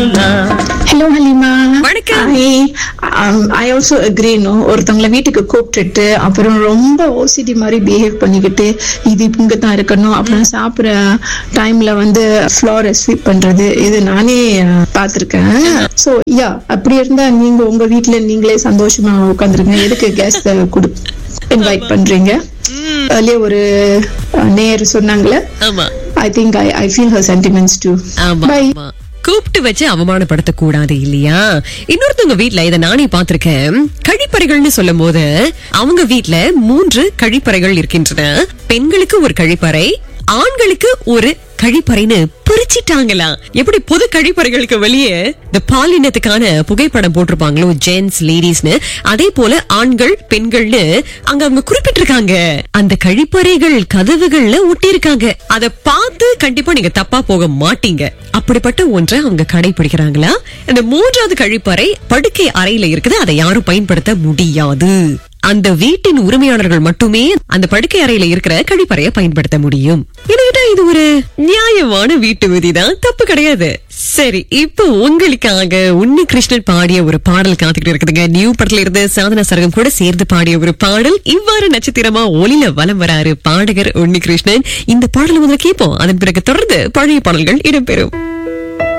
Hello Halima வணக்கம். I also agri no ஒருத்தவங்கள வீட்டுக்கு கூப்பிட்டுட்டு அப்புறம் ரொம்ப ஓசிடி மாதிரி பிஹேவ் பண்ணிக்கிட்டு இது இங்க தான் இருக்கணும் அப்புறம் சாப்பிடுற டைம்ல வந்து ஃப்ளோரை ஸ்வீப் பண்றது இது நானே அஹ், பார்த்திருக்கேன் சோ யா அப்படி இருந்தா நீங்க உங்க வீட்ல நீங்களே சந்தோஷமா உட்காந்துருங்க எதுக்கு கேஸ் கொடு இன்வைட் பண்றீங்க அதுலயே ஒரு அஹ், நேயர் சொன்னாங்களே ஆமா I think I I feel her sentiments too ஆமா பை ஆமா. கூப்பிட்டு வச்சு அவமானப்படுத்த கூடாது இல்லையா இன்னொருத்தவங்க வீட்ல இத நானே பார்த்திருக்கேன் கழிப்பறைகள்னு சொல்லும் போது அவங்க வீட்ல மூன்று கழிப்பறைகள் இருக்கின்றன பெண்களுக்கு ஒரு கழிப்பறை ஆண்களுக்கு ஒரு கழிப்பறைன்னு பிரிச்சிட்டாங்களாம் எப்படி பொது கழிப்பறைகளுக்கு வெளியே இந்த பாலினத்துக்கான புகைப்படம் போட்டிருப்பாங்களோ ஜென்ஸ் லேடிஸ்னு அதே போல ஆண்கள் பெண்கள்னு அங்க அவங்க குறிப்பிட்டிருக்காங்க அந்த கழிப்பறைகள் கதவுகள்ல ஒட்டியிருக்காங்க அத பார்த்து கண்டிப்பா நீங்க தப்பா போக மாட்டீங்க அப்படிப்பட்ட ஒன்றை அவங்க கடைபிடிக்கிறாங்களா அந்த மூன்றாவது கழிப்பறை படுக்கை அறையில இருக்குது அதை யாரும் பயன்படுத்த முடியாது அந்த வீட்டின் உரிமையாளர்கள் மட்டுமே அந்த படுக்கை அறையில இருக்கிற கழிப்பறையை பயன்படுத்த முடியும் என்கிட்ட இது ஒரு நியாயமான வீட்டு விதிதான் தப்பு கிடையாது சரி இப்போ உங்களுக்காக உன்னி கிருஷ்ணன் பாடிய ஒரு பாடல் காத்துக்கிட்டு இருக்குதுங்க நியூ படத்துல இருந்து சாதனா சரகம் கூட சேர்ந்து பாடிய ஒரு பாடல் இவ்வாறு நட்சத்திரமா ஒளில வலம் வராரு பாடகர் உன்னி கிருஷ்ணன் இந்த பாடல் முதல்ல கேட்போம் அதன் பிறகு தொடர்ந்து பழைய பாடல்கள் இடம்பெறும்